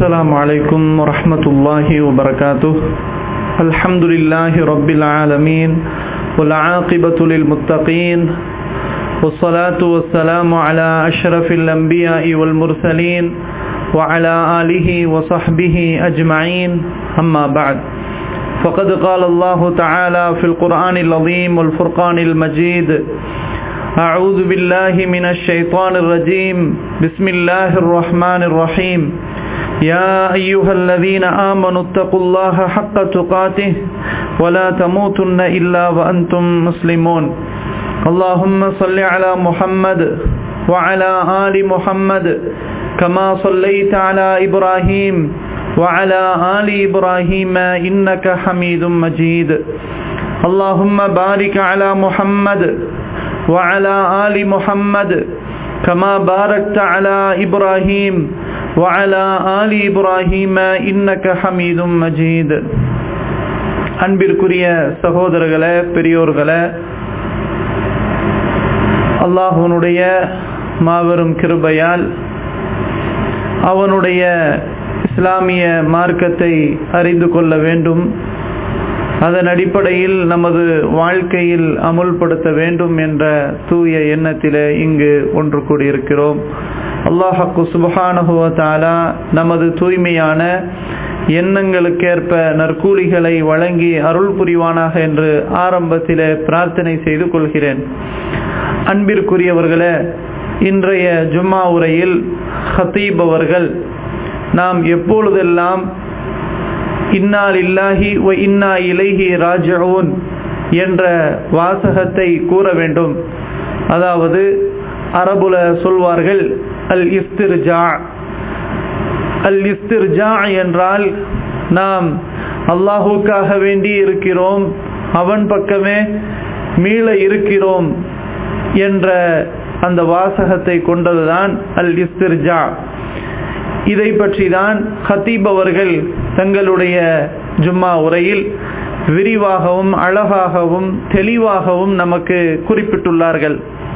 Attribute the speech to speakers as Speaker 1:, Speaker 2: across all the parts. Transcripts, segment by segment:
Speaker 1: السلام عليكم ورحمة الله وبركاته الحمد لله رب العالمين والعاقبة للمتقين والصلاة والسلام على أشرف الأنبياء والمرسلين وعلى آله وصحبه أجمعين أما بعد فقد قال الله تعالى في القرآن العظيم والفرقان المجيد أعوذ بالله من الشيطان الرجيم بسم الله الرحمن الرحيم يا أيها الذين آمنوا اتقوا الله حق تقاته ولا تموتن إلا وأنتم مسلمون اللهم صل على محمد وعلى آل محمد كما صليت على إبراهيم وعلى آل إبراهيم إنك حميد مجيد اللهم بارك على محمد وعلى آل محمد كما باركت على إبراهيم وعلى آل إبراهيم إنك حميد مجيد அன்பிற்குரிய சகோதரர்களே பெரியோர்களே அல்லாஹனுடைய மாபெரும் கிருபையால் அவனுடைய இஸ்லாமிய மார்க்கத்தை அறிந்து கொள்ள வேண்டும் அதன் அடிப்படையில் நமது வாழ்க்கையில் அமுல்படுத்த வேண்டும் என்ற தூய எண்ணத்திலே இங்கு ஒன்று கூடியிருக்கிறோம் அல்லாஹக்கு சுபஹானுவத்தாலா நமது தூய்மையான எண்ணங்களுக்கேற்ப நற்கூலிகளை வழங்கி அருள் புரிவானாக என்று ஆரம்பத்திலே பிரார்த்தனை செய்து கொள்கிறேன் அன்பிற்குரியவர்களே இன்றைய ஜும்மா உரையில் ஹத்தீப் அவர்கள் நாம் எப்பொழுதெல்லாம் இன்னா இல்லாஹி ஒ இன்னா இலைஹி ராஜவுன் என்ற வாசகத்தை கூற வேண்டும் அதாவது அரபுல சொல்வார்கள் அல் இஸ்திர்ஜா அல் இஸ்திர்ஜா என்றால் நாம் அல்லாஹுக்காக வேண்டி இருக்கிறோம் அவன் பக்கமே மீள இருக்கிறோம் என்ற அந்த வாசகத்தை கொண்டதுதான் அல் இஸ்திர்ஜா இதை பற்றி தான் ஹத்தீப் அவர்கள் தங்களுடைய ஜும்மா உரையில் விரிவாகவும் அழகாகவும் தெளிவாகவும் நமக்கு குறிப்பிட்டுள்ளார்கள்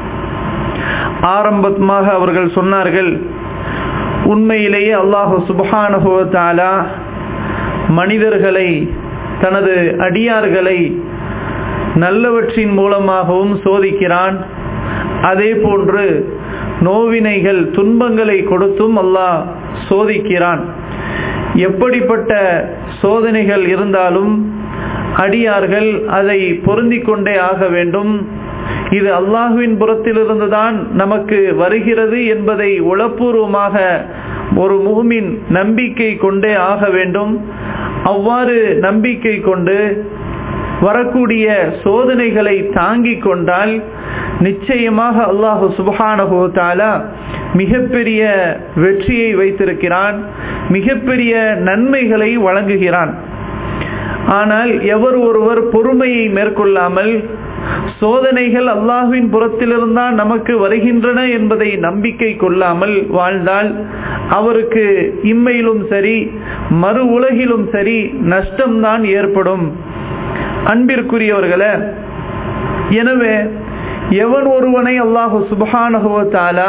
Speaker 1: ஆரம்பமாக அவர்கள் சொன்னார்கள் உண்மையிலேயே அல்லாஹு சுபஹானுவத்தாலா மனிதர்களை தனது அடியார்களை நல்லவற்றின் மூலமாகவும் சோதிக்கிறான் அதே போன்று நோவினைகள் துன்பங்களை கொடுத்தும் அல்லாஹ் சோதிக்கிறான் எப்படிப்பட்ட சோதனைகள் இருந்தாலும் அடியார்கள் அதை பொருந்திக் கொண்டே ஆக வேண்டும் இது அல்லாஹுவின் புறத்திலிருந்துதான் நமக்கு வருகிறது என்பதை உளப்பூர்வமாக ஒரு முகமின் நம்பிக்கை கொண்டே ஆக வேண்டும் அவ்வாறு நம்பிக்கை கொண்டு வரக்கூடிய சோதனைகளை தாங்கிக் கொண்டால் நிச்சயமாக அல்லாஹு சுபஹானஹோத்தாலா மிகப்பெரிய வெற்றியை வைத்திருக்கிறான் மிகப்பெரிய நன்மைகளை வழங்குகிறான் ஆனால் எவர் ஒருவர் பொறுமையை மேற்கொள்ளாமல் சோதனைகள் அல்லாஹுவின் புறத்திலிருந்தான் நமக்கு வருகின்றன என்பதை நம்பிக்கை கொள்ளாமல் வாழ்ந்தால் அவருக்கு இம்மையிலும் சரி மறு உலகிலும் சரி நஷ்டம்தான் ஏற்படும் அன்பிற்குரியவர்களே எனவே எவன் ஒருவனை அல்லாஹு சுபஹானுவத்தாலா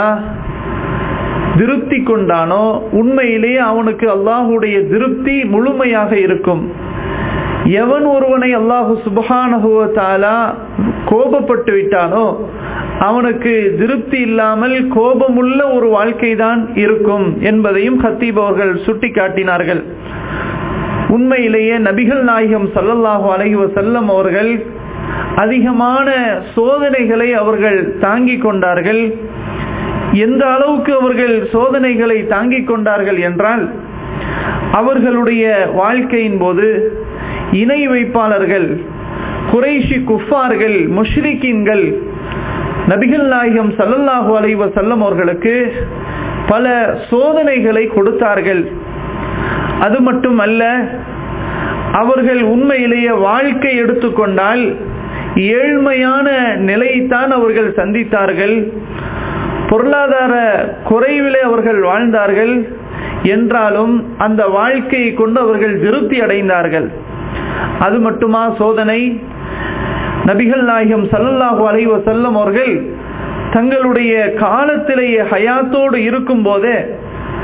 Speaker 1: திருப்தி கொண்டானோ உண்மையிலேயே அவனுக்கு அல்லாஹுடைய திருப்தி முழுமையாக இருக்கும் எவன் ஒருவனை அல்லாஹு சுபஹானுவத்தாலா கோபப்பட்டு விட்டானோ அவனுக்கு திருப்தி இல்லாமல் கோபமுள்ள ஒரு வாழ்க்கை தான் இருக்கும் என்பதையும் ஹத்தீப் அவர்கள் சுட்டி காட்டினார்கள் உண்மையிலேயே நபிகள் நாயகம் சல்லல்லாஹு அலைஹி வசல்லம் அவர்கள் அதிகமான சோதனைகளை அவர்கள் தாங்கிக் கொண்டார்கள் எந்த அளவுக்கு அவர்கள் சோதனைகளை தாங்கிக் கொண்டார்கள் என்றால் அவர்களுடைய வாழ்க்கையின் போது இணை வைப்பாளர்கள் குறைஷி குஃபார்கள் முஷ்ரிக்கின்கள் நபிகள் நாயகம் சல்லல்லாஹு அலைவ செல்லம் அவர்களுக்கு பல சோதனைகளை கொடுத்தார்கள் அது மட்டுமல்ல அவர்கள் உண்மையிலேயே வாழ்க்கை எடுத்துக்கொண்டால் ஏழ்மையான நிலையைத்தான் அவர்கள் சந்தித்தார்கள் பொருளாதார குறைவிலே அவர்கள் வாழ்ந்தார்கள் என்றாலும் அந்த வாழ்க்கையை கொண்டு அவர்கள் திருப்தி அடைந்தார்கள் அது மட்டுமா சோதனை நபிகள் நாயகம் சல்லல்லாஹு அலைவ செல்லம் அவர்கள் தங்களுடைய காலத்திலேயே ஹயாத்தோடு இருக்கும் போதே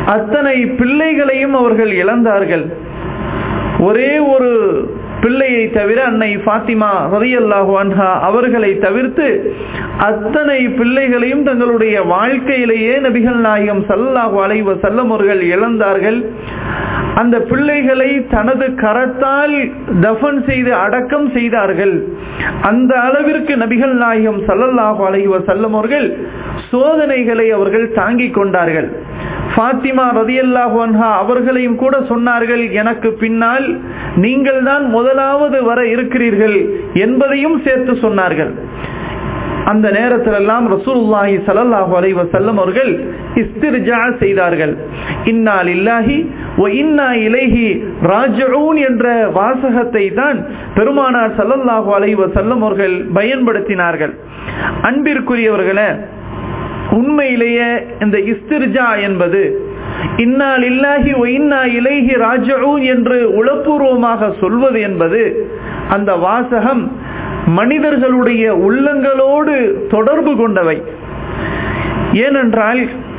Speaker 1: அத்தனை பிள்ளைகளையும் அவர்கள் இழந்தார்கள் ஒரே ஒரு பிள்ளையை தவிர அன்னை ஃபாத்திமா ரதியல்லாஹு அன்ஹா அவர்களை தவிர்த்து அத்தனை பிள்ளைகளையும் தங்களுடைய வாழ்க்கையிலேயே நபிகள் நாயகம் சல்லாஹு அலைவ செல்லம் அவர்கள் இழந்தார்கள் அந்த பிள்ளைகளை தனது கரத்தால் தஃபன் செய்து அடக்கம் செய்தார்கள் அந்த அளவிற்கு நபிகள் நாயகம் சல்லல்லாஹு அலைவ செல்லம் அவர்கள் சோதனைகளை அவர்கள் தாங்கிக் கொண்டார்கள் ஃபாத்திமா ரதியல்லாஹு அன்ஹா அவர்களையும் கூட சொன்னார்கள் எனக்கு பின்னால் நீங்கள் தான் முதலாவது வர இருக்கிறீர்கள் என்பதையும் சேர்த்து சொன்னார்கள் அந்த நேரத்தில் எல்லாம் ரசூலுல்லாஹி ஸல்லல்லாஹு அலைஹி வஸல்லம் அவர்கள் இஸ்திர்ஜா செய்தார்கள் இன்னா லில்லாஹி வ இன்னா இலைஹி ராஜிஊன் என்ற வாசகத்தை தான் பெருமானார் ஸல்லல்லாஹு அலைஹி வஸல்லம் அவர்கள் பயன்படுத்தினார்கள் அன்பிற்குரியவர்களே உண்மையிலேயே இந்த இஸ்திர்ஜா என்பது இன்னா லில்லாஹி வ இன்னா இலைஹி ராஜிஊன் என்று உளப்பூர்வமாக சொல்வது என்பது அந்த வாசகம் மனிதர்களுடைய உள்ளங்களோடு தொடர்பு கொண்டவை ஏனென்றால்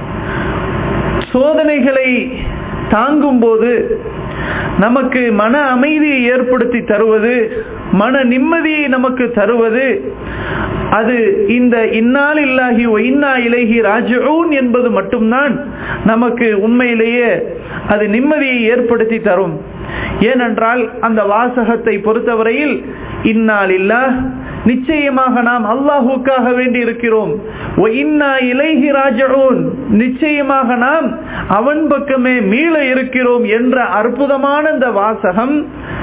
Speaker 1: சோதனைகளை தாங்கும் போது நமக்கு மன அமைதியை ஏற்படுத்தி தருவது மன நிம்மதியை நமக்கு தருவது அது இந்த இன்னால் இல்லாகி இன்னா இலகி ராஜூன் என்பது மட்டும்தான் நமக்கு உண்மையிலேயே அது நிம்மதியை ஏற்படுத்தி தரும் ஏனென்றால் அந்த வாசகத்தை பொறுத்தவரையில் இன்னால் இல்லா நிச்சயமாக நாம் அல்லாஹுக்காக வேண்டி இருக்கிறோம் இன்னா இலைஹி ராஜூன் நிச்சயமாக நாம் அவன் பக்கமே மீள இருக்கிறோம் என்ற அற்புதமான இந்த வாசகம்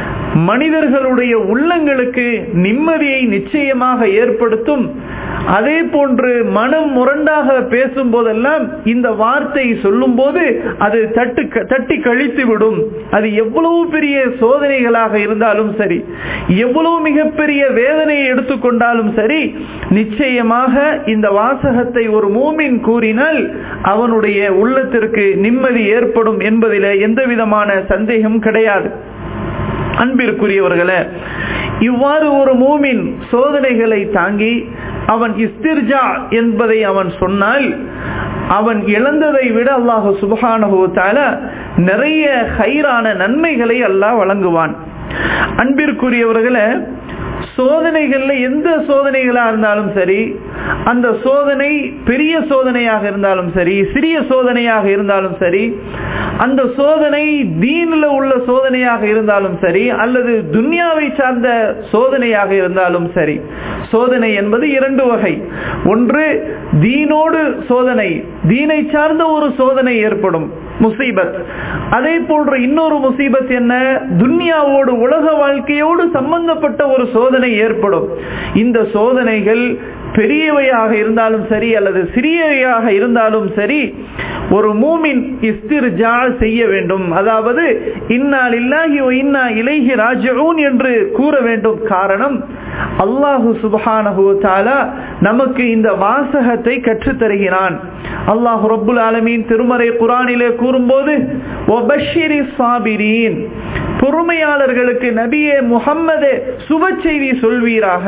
Speaker 1: மனிதர்களுடைய உள்ளங்களுக்கு நிம்மதியை நிச்சயமாக ஏற்படுத்தும் அதே போன்று மனம் முரண்டாக பேசும் போதெல்லாம் இந்த வார்த்தை சொல்லும் போது அது தட்டு தட்டி கழித்து விடும் அது எவ்வளவு பெரிய சோதனைகளாக இருந்தாலும் சரி எவ்வளவு மிகப்பெரிய வேதனையை எடுத்துக்கொண்டாலும் சரி நிச்சயமாக இந்த வாசகத்தை ஒரு மூமின் கூறினால் அவனுடைய உள்ளத்திற்கு நிம்மதி ஏற்படும் என்பதில் எந்த விதமான சந்தேகம் கிடையாது அன்பிற்குரியவர்களே இவ்வாறு ஒரு மூமின் சோதனைகளை தாங்கி அவன் இஸ்திர்ஜா என்பதை அவன் சொன்னால் அவன் இழந்ததை விட அல்லாஹு சுபகானுபவத்தால நிறைய ஹைரான நன்மைகளை அல்லாஹ் வழங்குவான் அன்பிற்குரியவர்களே சோதனைகள்ல எந்த சோதனைகளா இருந்தாலும் சரி அந்த சோதனை பெரிய சோதனையாக இருந்தாலும் சரி சிறிய சோதனையாக இருந்தாலும் சரி அந்த சோதனை தீனில் உள்ள சோதனையாக இருந்தாலும் சரி அல்லது துன்யாவை சார்ந்த சோதனையாக இருந்தாலும் சரி சோதனை என்பது இரண்டு வகை ஒன்று தீனோடு சோதனை தீனை சார்ந்த ஒரு சோதனை ஏற்படும் முசீபத் அதே போன்ற இன்னொரு முசீபத் என்ன துன்யாவோடு உலக வாழ்க்கையோடு சம்பந்தப்பட்ட ஒரு சோதனை ஏற்படும் இந்த சோதனைகள் பெரியவையாக இருந்தாலும் சரி அல்லது சிறியவையாக இருந்தாலும் சரி ஒரு மூமின் இஸ்திர்ஜா செய்ய வேண்டும் அதாவது இன்னால் இல்லாஹி இன்னா இலைஹி ராஜூன் என்று கூற வேண்டும் காரணம் அல்லாஹு சுபஹானஹு தாலா நமக்கு இந்த வாசகத்தை கற்றுத் தருகிறான் அல்லாஹு ரப்புல் ஆலமீன் திருமறை குரானிலே கூறும்போது ஒபஷிரி சாபிரீன் பொறுமையாளர்களுக்கு நபியே முகம்மதே சுப செய்தி சொல்வீராக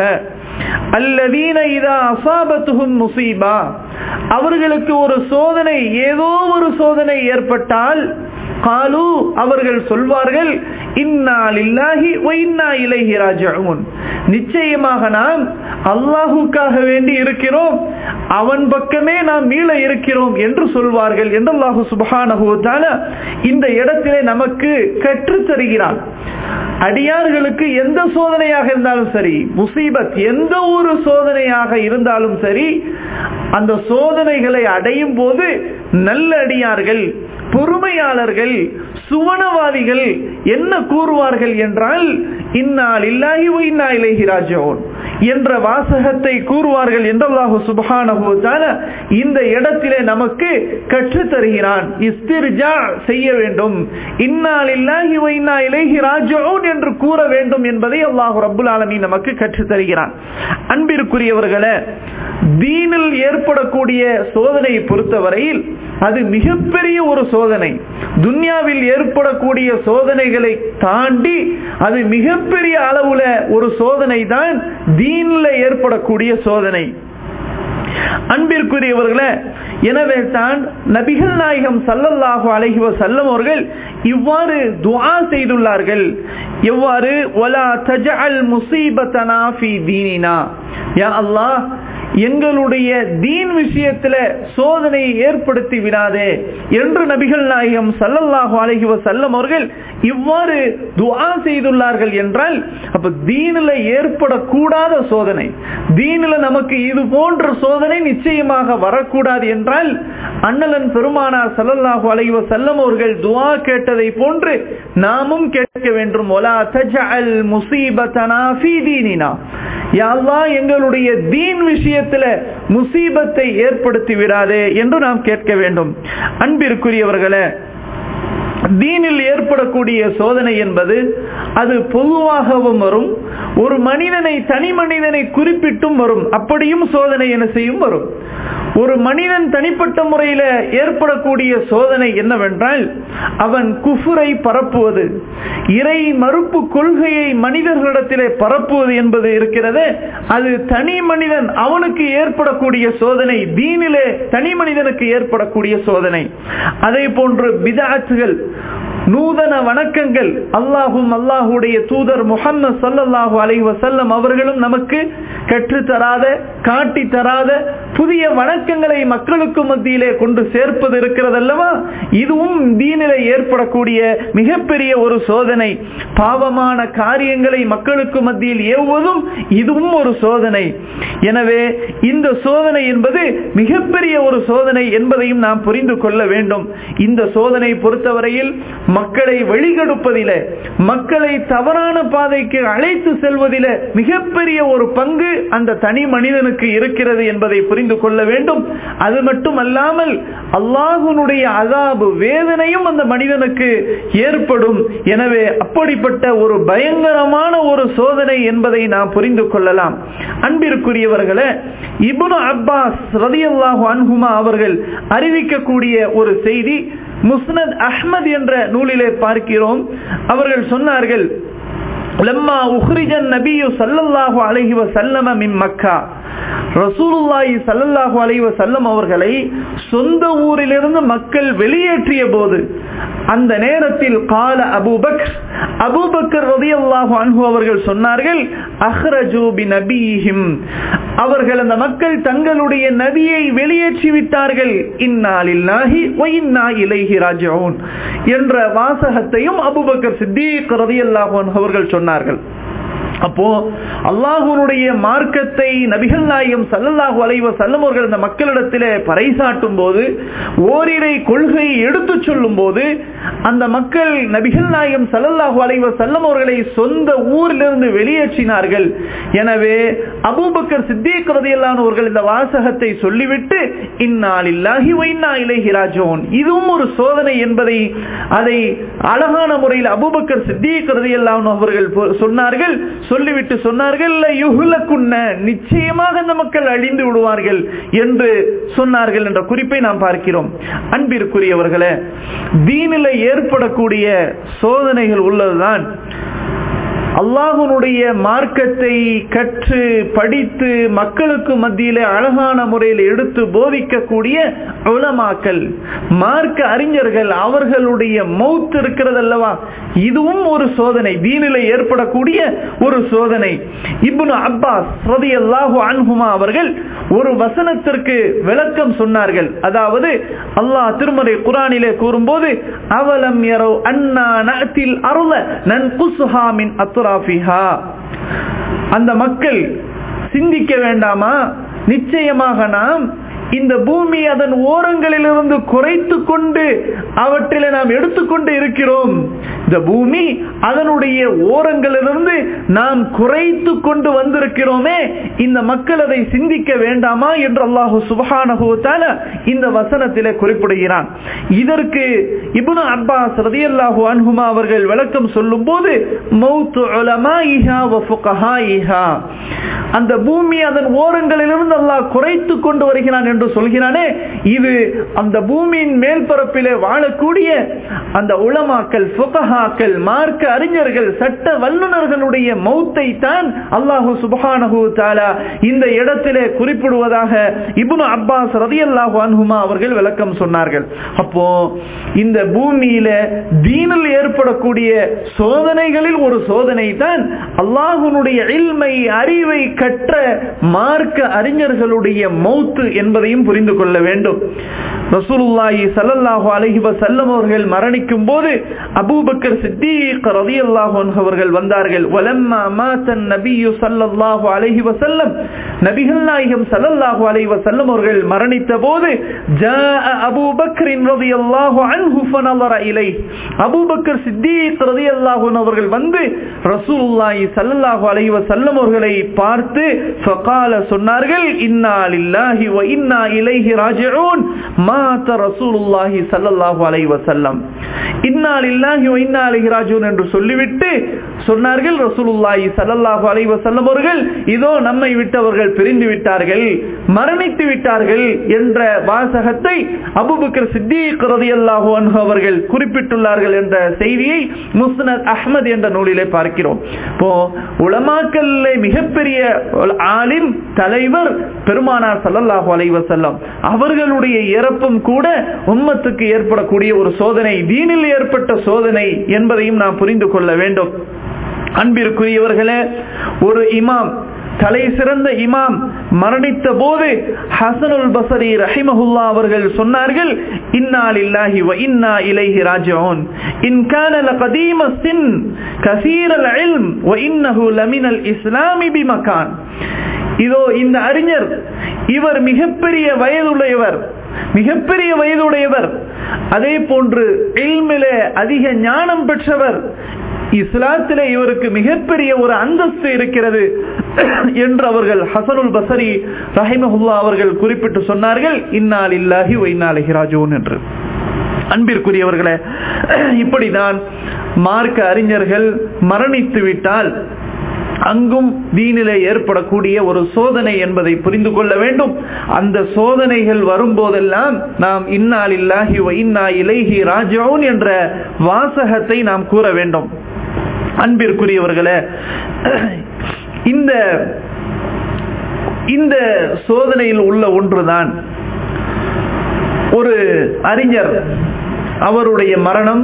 Speaker 1: அல்லதீன இதா அசாபத்துகும் முசீபா அவர்களுக்கு ஒரு சோதனை ஏதோ ஒரு சோதனை ஏற்பட்டால் காலு அவர்கள் சொல்வார்கள் இன்னா லில்லாஹி இன்னா இலைஹி ராஜிஊன் நிச்சயமாக நாம் அல்லாஹுக்காக வேண்டி இருக்கிறோம் அவன் பக்கமே நாம் மீள இருக்கிறோம் என்று சொல்வார்கள் என்று அல்லாஹு சுபஹானஹு தஆலா இந்த இடத்திலே நமக்கு கற்றுத் தருகிறான் அடியார்களுக்கு எந்த சோதனையாக இருந்தாலும் சரி முசீபத் எந்த ஒரு சோதனையாக இருந்தாலும் சரி அந்த சோதனைகளை அடையும் போது நல்ல அடியார்கள் பொறுமையாளர்கள் சுவனவாதிகள் என்ன கூறுவார்கள் என்றால் இன்னால் இல்லாஹி இன்னா இலைஹி ராஜோன் என்ற வாசகத்தை கூறுவார்கள் என்று அல்லாஹு சுபஹானஹு இந்த இடத்திலே நமக்கு கற்றுத் தருகிறான் இஸ்திர்ஜா செய்ய வேண்டும் இன்னால் இல்லாஹி இன்னா இலைஹி ராஜோன் என்று கூற வேண்டும் என்பதை அல்லாஹு ரப்புல் ஆலமீன் நமக்கு கற்றுத் தருகிறான் அன்பிற்குரியவர்களே தீனில் ஏற்படக்கூடிய சோதனையை பொறுத்தவரையில் அது மிகப்பெரிய ஒரு சோதனை துன்யாவில் ஏற்படக்கூடிய சோதனைகளை தாண்டி அது மிகப்பெரிய அளவுல ஒரு சோதனை தான் தீனில் ஏற்படக்கூடிய சோதனை அன்பிற்குரியவர்களே எனவே தான் நபிகள் நாயகம் சல்லல்லாஹு அலைஹி வஸல்லம் அவர்கள் இவ்வாறு துஆ செய்துள்ளார்கள் எவ்வாறு வலா தஜஅல் முஸீபத்தனா ஃபீ தீனினா யா அல்லாஹ் எங்களுடைய தீன் விஷயத்துல சோதனையை ஏற்படுத்தி விடாதே என்று நபிகள் நாயகம் சல்லல்லாஹு அலைஹி வஸல்லம் அவர்கள் இவ்வாறு துஆ செய்துள்ளார்கள் என்றால் அப்ப தீனில ஏற்படக்கூடாத சோதனை தீனில நமக்கு இது போன்ற சோதனை நிச்சயமாக வரக்கூடாது என்றால் அண்ணலன் பெருமானார் சல்லல்லாஹு அலைஹி வஸல்லம் அவர்கள் துஆ கேட்டதை போன்று நாமும் கேட்க வேண்டும் ஒலா தஜஅல் முஸீபத்தனா ஃபீ தீனினா யா அல்லாஹ் எங்களுடைய தீன் விஷயத்துல முசீபத்தை ஏற்படுத்தி விடாதே என்று நாம் கேட்க வேண்டும் அன்பிற்குரியவர்களே தீனில் ஏற்படக்கூடிய சோதனை என்பது அது பொதுவாகவும் வரும் ஒரு மனிதனை தனி மனிதனை குறிப்பிட்டும் வரும் அப்படியும் சோதனை என்ன செய்யும் வரும் ஒரு மனிதன் தனிப்பட்ட முறையில ஏற்படக்கூடிய சோதனை என்னவென்றால் அவன் குஃபுரை பரப்புவது இறை மறுப்பு கொள்கையை மனிதர்களிடத்திலே பரப்புவது என்பது இருக்கிறது அது தனி மனிதன் அவனுக்கு ஏற்படக்கூடிய சோதனை தீனிலே தனி மனிதனுக்கு ஏற்படக்கூடிய சோதனை அதே போன்று பிதாத்துகள் நூதன வணக்கங்கள் அல்லாஹும் அல்லாஹுடைய தூதர் முகம்மது சல்லல்லாஹு அலைஹி வஸல்லம் அவர்களும் நமக்கு கற்றுத்தராத காட்டி தராத புதிய வணக்கங்களை மக்களுக்கு மத்தியிலே கொண்டு சேர்ப்பது இருக்கிறது அல்லவா இதுவும் தீனிலே ஏற்படக்கூடிய மிகப்பெரிய ஒரு சோதனை பாவமான காரியங்களை மக்களுக்கு மத்தியில் ஏவுவதும் இதுவும் ஒரு சோதனை எனவே இந்த சோதனை என்பது மிகப்பெரிய ஒரு சோதனை என்பதையும் நாம் புரிந்து கொள்ள வேண்டும் இந்த சோதனை பொறுத்தவரையில் மக்களை வழிகெடுப்பதில மக்களை தவறான பாதைக்கு அழைத்து செல்வதில மிகப்பெரிய ஒரு பங்கு அந்த தனி மனிதனுக்கு இருக்கிறது என்பதை புரிந்து கொள்ள வேண்டும் அது மட்டும் அல்லாமல் அல்லாஹுனுடைய அதாபு வேதனையும் அந்த மனிதனுக்கு ஏற்படும் எனவே அப்படிப்பட்ட ஒரு பயங்கரமான ஒரு சோதனை என்பதை நாம் புரிந்து கொள்ளலாம் அன்பிற்குரியவர்களே இபுனு அப்பாஸ் ரதியல்லாஹு அன்ஹுமா அவர்கள் அறிவிக்கக்கூடிய ஒரு செய்தி முஸ்னத் அஹ்மத் என்ற நூலிலே பார்க்கிறோம் அவர்கள் சொன்னார்கள் லம்மா உஹ்ரிஜன் நபியு சல்லல்லாஹு அலைஹி வஸல்லம மின் மக்கா ரசூலுல்லாஹி சல்லல்லாஹு அலைஹி வஸல்லம் அவர்களை சொந்த ஊரிலிருந்து மக்கள் வெளியேற்றிய போது அந்த நேரத்தில் கால அபூபக்கர் அபூபக்கர் ரலியல்லாஹு அன்ஹு அவர்கள் சொன்னார்கள் அஹ்ரஜு பி நபியிஹிம் அவர்கள் அந்த மக்கள் தங்களுடைய நபியை வெளியேற்றி விட்டார்கள் இன்னா லில்லாஹி வ இன்னா இலைஹி ராஜிஊன் என்ற வாசகத்தையும் அபூபக்கர் சித்தீக் ரலியல்லாஹு அன்ஹு அவர்கள் சொன்னார்கள் அப்போ அல்லாஹுனுடைய மார்க்கத்தை நபிகள் நாயகம் சல்லல்லாஹு அலைவ செல்லமர்கள் இந்த மக்களிடத்திலே பறைசாட்டும் போது ஓரிரை கொள்கையை எடுத்துச் சொல்லும் போது அந்த மக்கள் நபிகள் நாயகம் சல்லல்லாஹு அலைவ செல்லம் அவர்களை சொந்த ஊரிலிருந்து வெளியேற்றினார்கள் எனவே அபூபக்கர் சித்தீக் ரதியல்லானவர்கள் இந்த வாசகத்தை சொல்லிவிட்டு இந்நாளில்லாஹி வைன்னா இலைஹி ராஜோன் இதுவும் ஒரு சோதனை என்பதை அதை அழகான முறையில் அபூபக்கர் சித்தீக் ரதியல்லான் அவர்கள் சொன்னார்கள் சொல்லிவிட்டு சொன்னார்கள் நிச்சயமாக அந்த மக்கள் அழிந்து விடுவார்கள் என்று சொன்னார்கள் என்ற குறிப்பை நாம் பார்க்கிறோம் அன்பிற்குரியவர்களே தீனில ஏற்படக்கூடிய சோதனைகள் உள்ளதுதான் அல்லாஹனுடைய மார்க்கத்தை கற்று படித்து மக்களுக்கு மத்தியிலே அழகான முறையில் எடுத்து போதிக்கக்கூடிய உலமாக்கல் மார்க்க அறிஞர்கள் அவர்களுடைய மௌத் இருக்கிறது அல்லவா இதுவும் ஒரு சோதனை தீனில ஏற்படக்கூடிய ஒரு சோதனை இப்னு அப்பாஸ் ரதி அல்லாஹு அன்ஹுமா அவர்கள் ஒரு வசனத்திற்கு விளக்கம் சொன்னார்கள் அதாவது அல்லாஹ் திருமறை குரானிலே கூறும்போது அவலம் எரோ அண்ணா நத்தில் அருள நன் குசுஹா மின் அத்துராஃபிஹா அந்த மக்கள் சிந்திக்க வேண்டாமா நிச்சயமாக நாம் இந்த பூமி அதன் ஓரங்களிலிருந்து குறைத்து கொண்டு அவற்றில் நாம் எடுத்துக்கொண்டு இருக்கிறோம் இந்த பூமி அதனுடைய ஓரங்களிலிருந்து நாம் குறைத்து கொண்டு வந்திருக்கிறோமே இந்த மக்கள் அதை சிந்திக்க வேண்டாமா என்று அல்லாஹு சுபஹானஹுத்தால இந்த வசனத்திலே குறிப்பிடுகிறான் இதற்கு இபுனு அப்பாஸ் ரதியல்லாஹு அன்ஹுமா அவர்கள் விளக்கம் சொல்லும் போது மௌத்து உலமாயிஹா வ ஃபுகஹாயிஹா அந்த பூமி அதன் ஓரங்களிலிருந்து அல்லாஹ் குறைத்து கொண்டு வருகிறான் என்று சொல்கிறானே இது அந்த பூமியின் மேல்பரப்பிலே வாழக்கூடிய அந்த உளமாக்கல் புகஹாக்கள் மார்க்க அறிஞர்கள் சட்ட வல்லுநர்களுடைய மௌத்தை தான் அல்லாஹு சுபஹானஹு தாலா இந்த இடத்திலே குறிப்பிடுவதாக இப்னு அப்பாஸ் ரதியல்லாஹு அன்ஹுமா அவர்கள் விளக்கம் சொன்னார்கள் அப்போ இந்த பூமியில தீனில் ஏற்படக்கூடிய சோதனைகளில் ஒரு சோதனை தான் அல்லாஹுனுடைய இல்மை அறிவை கற்ற மார்க்க அறிஞர்களுடைய மௌத்து என்பதையும் புரிந்து கொள்ள வேண்டும் ரசூலுல்லாஹி ஸல்லல்லாஹு அலைஹி வஸல்லம் அவர்கள் மரணிக்கும் போது அபூபக்கர் சித்தீக் ரலியல்லாஹு அன்ஹு அவர்கள் வந்தார்கள் வலம்மா மாத்த நபியு ஸல்லல்லாஹு அலைஹி வஸல்லம் நபிகள் நாயகம் ஸல்லல்லாஹு அலைஹி வஸல்லம் அவர்கள் மரணித்த போது ஜாஅ அபூபக்கர் ரலியல்லாஹு அன்ஹு ஃபனظر இலைஹி அபூபக்கர் சித்தீக் ரலியல்லாஹு அன்ஹு அவர்கள் வந்து ரசூலுல்லாஹி ஸல்லல்லாஹு அலைஹி வஸல்லம் அவர்களை பார்த்து ஃபகால சொன்னார்கள் இன்னா லில்லாஹி வ இன்னா இலைஹி ராஜிஊன் மாத ரசூலுல்லாஹி ஸல்லல்லாஹு அலைஹி வஸல்லம் இன்னா லில்லாஹி வ இன்னா இலைஹி ராஜிஊன் என்று சொல்லிவிட்டு சொன்னார்கள் ரசூலுல்லாஹி ஸல்லல்லாஹு அலைஹி வஸல்லம் அவர்கள் இதோ நம்மை விட்டவர்கள் பிரிந்து விட்டார்கள் மரணித்து விட்டார்கள் என்ற வாசகத்தை அபூபக்கர் சித்தீக் ரலியல்லாஹு அன்ஹு அவர்கள் குறிப்பிட்டுள்ளார்கள் என்ற செய்தியை முஸ்னத் அஹ்மத் என்ற நூலிலே பார்க்கிறோம் இப்போ உலமாக்கல்ல மிகப்பெரிய ஆலிம் தலைவர் பெருமானார் ஸல்லல்லாஹு அலைஹி வஸல்லம் அவர்களுடைய இறப்பும் கூட உம்மத்துக்கு ஏற்படக்கூடிய ஒரு சோதனை தீனில் ஏற்பட்ட சோதனை என்பதையும் நாம் புரிந்து கொள்ள வேண்டும் அன்பிற்குரியவர்களே ஒரு இமாம் தலை சிறந்த இமாம் மரணித்த போது ஹசனுல் பசரி ரஹிமஹுல்லா அவர்கள் சொன்னார்கள் இன்னா லில்லாஹி வ இன்னா இலைஹி ராஜிஊன் இன் கான லகதீம சின் கசீரல் இல்ம் வ இன்னஹு லமினல் இஸ்லாமி பிமகான் இதோ இந்த அறிஞர் இவர் மிகப்பெரிய வயதுடையவர் மிகப்பெரிய வயதுடையவர் அதே போன்று இல்மிலே அதிக ஞானம் பெற்றவர் இஸ்லாத்திலே இவருக்கு மிகப்பெரிய ஒரு அந்தஸ்து இருக்கிறது என்று அவர்கள் ஹசனுல் பசரி ரஹிமஹுல்லா அவர்கள் குறிப்பிட்டு சொன்னார்கள் இன்னால் இல்லாஹி ஒய்னாலஹி ராஜூன் என்று அன்பிற்குரியவர்களே இப்படிதான் மார்க்க அறிஞர்கள் மரணித்து விட்டால் அங்கும் தீனிலே ஏற்படக்கூடிய ஒரு சோதனை என்பதை புரிந்து கொள்ள வேண்டும் அந்த சோதனைகள் வரும்போதெல்லாம் நாம் இன்னால் இல்லாஹி இன்னா இலைஹி ராஜவுன் என்ற வாசகத்தை நாம் கூற வேண்டும் அன்பிற்குரியவர்களே இந்த இந்த சோதனையில் உள்ள ஒன்றுதான் ஒரு அறிஞர் அவருடைய மரணம்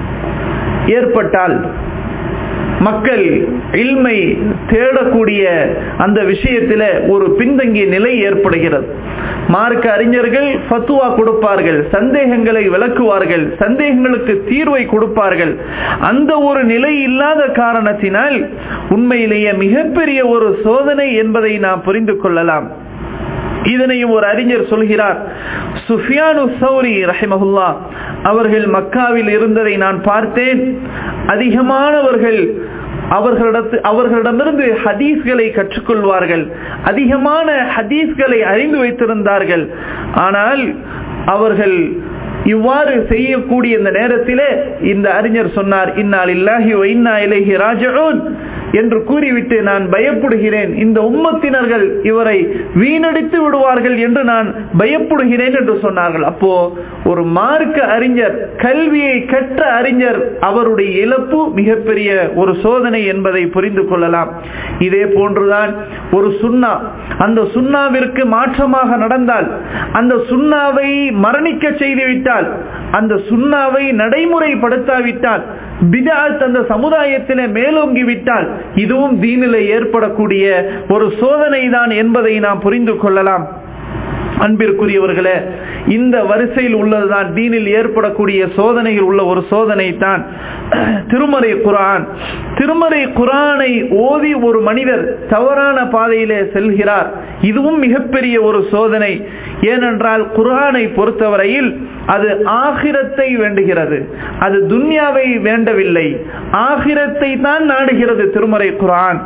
Speaker 1: ஏற்பட்டால் மக்கள் இல்மை தேடக்கூடிய அந்த விஷயத்தில் ஒரு பின்தங்கிய நிலை ஏற்படுகிறது மார்க்க அறிஞர்கள் ஃபத்துவா கொடுப்பார்கள் சந்தேகங்களை விளக்குவார்கள் சந்தேகங்களுக்கு தீர்வை கொடுப்பார்கள் அந்த ஒரு நிலை இல்லாத காரணத்தினால் உண்மையிலேயே மிகப்பெரிய ஒரு சோதனை என்பதை நாம் புரிந்து கொள்ளலாம் இதனையும் ஒரு அறிஞர் சொல்கிறார் சுஃபியானு சௌரி ரஹிமஹுல்லா அவர்கள் மக்காவில் இருந்ததை நான் பார்த்தேன் அதிகமானவர்கள் அவர்களிடத்து அவர்களிடமிருந்து ஹதீஸ்களை கற்றுக்கொள்வார்கள் அதிகமான ஹதீஸ்களை அறிந்து வைத்திருந்தார்கள் ஆனால் அவர்கள் இவ்வாறு செய்யக்கூடிய இந்த நேரத்திலே இந்த அறிஞர் சொன்னார் இன்னால் இல்லாஹி இன்னா இலகி ராஜூன் என்று கூறிவிட்டு நான் பயப்படுகிறேன் இந்த உம்மத்தினர்கள் இவரை வீணடித்து விடுவார்கள் என்று நான் பயப்படுகிறேன் என்று சொன்னார்கள் அப்போ ஒரு மார்க்க அறிஞர் கல்வியை கற்ற அறிஞர் அவருடைய இழப்பு மிகப்பெரிய ஒரு சோதனை என்பதை புரிந்து கொள்ளலாம் இதே போன்றுதான் ஒரு சுண்ணா அந்த சுண்ணாவிற்கு மாற்றமாக நடந்தால் அந்த சுண்ணாவை மரணிக்க செய்துவிட்டால் அந்த சுண்ணாவை நடைமுறைப்படுத்தாவிட்டால் பிதாத் அந்த சமுதாயத்திலே மேலோங்கி விட்டால் இதுவும் தீனிலே ஏற்படக்கூடிய ஒரு சோதனை தான் என்பதை நாம் புரிந்து கொள்ளலாம் அன்பிற்குரியவர்களே இந்த வரிசையில் உள்ளதுதான் தீனில் ஏற்படக்கூடிய சோதனையில் உள்ள ஒரு சோதனை தான் திருமறை குரான் திருமறை குரானை ஓதி ஒரு மனிதர் தவறான பாதையிலே செல்கிறார் இதுவும் மிகப்பெரிய ஒரு சோதனை ஏனென்றால் குரானை பொறுத்தவரையில் அது ஆகிரத்தை வேண்டுகிறது அது துன்யாவை வேண்டவில்லை ஆகிரத்தை தான் நாடுகிறது திருமறை குரான்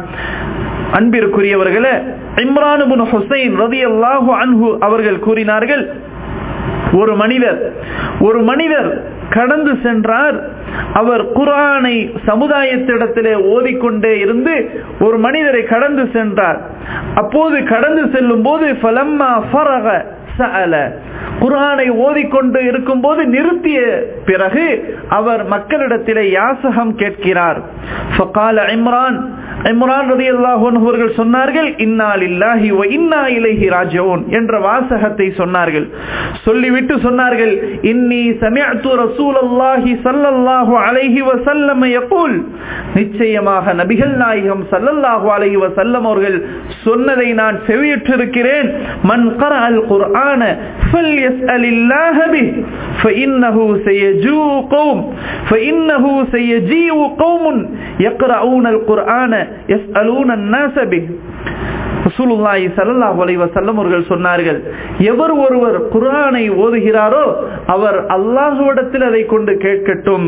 Speaker 1: அன்பிற்குரியவர்களே இம்ரான் ஹுசைன் ரதி அல்லாஹு அன்ஹு அவர்கள் கூறினார்கள் ஒரு மனிதர் ஒரு மனிதர் கடந்து சென்றார் அவர் குரானை சமுதாயத்திடத்திலே ஓதிக்கொண்டே இருந்து ஒரு மனிதரை கடந்து சென்றார் அப்போது கடந்து செல்லும் போது ஃபலம்மா ஃபரக சஅல குரானை ஓதிக்கொண்டு இருக்கும் போது நிறுத்திய பிறகு அவர் மக்களிடத்திலே யாசகம் கேட்கிறார் ஃபகால இம்ரான் இம்ரான் ரதி அவர்கள் சொன்னார்கள் இன்னா லில்லாஹி வ இன்னா இலைஹி ராஜிஊன் என்ற வாசகத்தை சொன்னார்கள் சொல்லிவிட்டு சொன்னார்கள் இன்னி சமிஅத்து ரசூலல்லாஹி ஸல்லல்லாஹு அலைஹி வஸல்லம் யகூல் நிச்சயமாக நபிகள் நாயகம் ஸல்லல்லாஹு அலைஹி வஸல்லம் அவர்கள் சொன்னதை நான் செவியுற்றிருக்கிறேன் மன் கரஅல் குர்ஆன ஃபல்யஸ்அலில்லாஹ பிஹ் فإنه سيجيء قوم فإنه سيجيء قوم يقرؤون القرآن يسألون الناس به ரசூலுல்லாஹி ஸல்லல்லாஹு அலைஹி வஸல்லம் அவர்கள் சொன்னார்கள் எவர் ஒருவர் குர்ஆனை ஓதுகிறாரோ அவர் அல்லாஹ்விடத்தில் அதை கொண்டு கேட்கட்டும்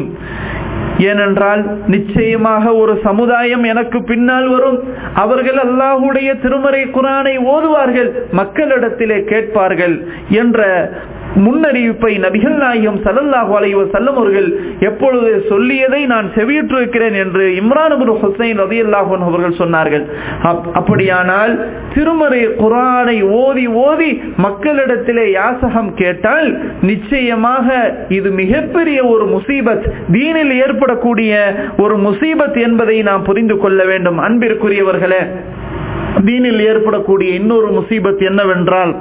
Speaker 1: ஏனென்றால் நிச்சயமாக ஒரு சமுதாயம் எனக்கு பின்னால் வரும் அவர்கள் அல்லாஹுடைய திருமறை குரானை ஓதுவார்கள் மக்களிடத்திலே கேட்பார்கள் என்ற முன்னறிவிப்பை நபிகள் நாயகம் சல்லல்லாஹு அலைஹி வஸல்லம் அவர்கள் எப்பொழுது சொல்லியதை நான் செவியுற்றிருக்கிறேன் என்று இம்ரான் அபுல் ஹுசைன் ரதியல்லாஹு அவர்கள் சொன்னார்கள் அப்படியானால் திருமறை குரானை ஓதி ஓதி மக்களிடத்திலே யாசகம் கேட்டால் நிச்சயமாக இது மிகப்பெரிய ஒரு முசீபத் தீனில் ஏற்படக்கூடிய ஒரு முசீபத் என்பதை நாம் புரிந்து கொள்ள வேண்டும் அன்பிற்குரியவர்களே தீனில் ஏற்படக்கூடிய இன்னொரு முசீபத் என்னவென்றால்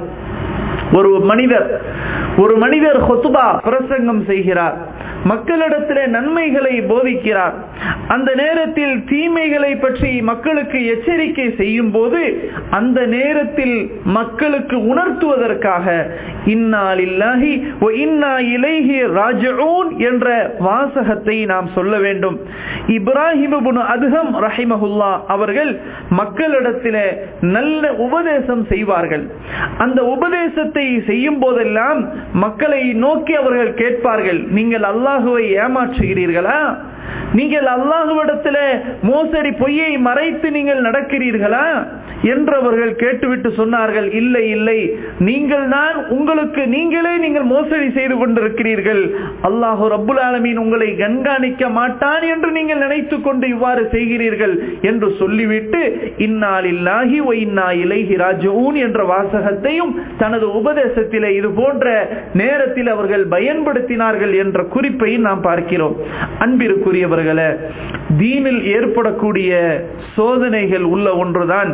Speaker 1: ஒரு மனிதர் ஒரு மனிதர் ஹொத்துபா பிரசங்கம் செய்கிறார் மக்களிடத்திலே நன்மைகளை போதிக்கிறார் அந்த நேரத்தில் தீமைகளை பற்றி மக்களுக்கு எச்சரிக்கை செய்யும் போது அந்த நேரத்தில் மக்களுக்கு உணர்த்துவதற்காக இன்னாலில்லாஹி இன்னா இலைஹி ராஜூன் என்ற வாசகத்தை நாம் சொல்ல வேண்டும் இப்ராஹிம் அதுகம் ரஹிமஹுல்லா அவர்கள் மக்களிடத்திலே நல்ல உபதேசம் செய்வார்கள் அந்த உபதேசத்தை செய்யும் போதெல்லாம் மக்களை நோக்கி அவர்கள் கேட்பார்கள் நீங்கள் அல்லாஹுவை ஏமாற்றுகிறீர்களா நீங்கள் அல்லாஹுவிடத்தில் மோசடி பொய்யை மறைத்து நீங்கள் நடக்கிறீர்களா என்றவர்கள் கேட்டுவிட்டு சொன்னார்கள் இல்லை இல்லை நீங்கள் தான் உங்களுக்கு நீங்களே நீங்கள் மோசடி செய்து கொண்டிருக்கிறீர்கள் அல்லாஹு ரப்புல் ஆலமீன் உங்களை கண்காணிக்க மாட்டான் என்று நீங்கள் நினைத்துக் கொண்டு இவ்வாறு செய்கிறீர்கள் என்று சொல்லிவிட்டு இந்நாளில்லாகி ஒ இன்னா இலைஹி ராஜூன் என்ற வாசகத்தையும் தனது உபதேசத்திலே இது போன்ற நேரத்தில் அவர்கள் பயன்படுத்தினார்கள் என்ற குறிப்பை நாம் பார்க்கிறோம் அன்பிற்குரியவர்களே தீனில் ஏற்படக்கூடிய சோதனைகள் உள்ள ஒன்றுதான்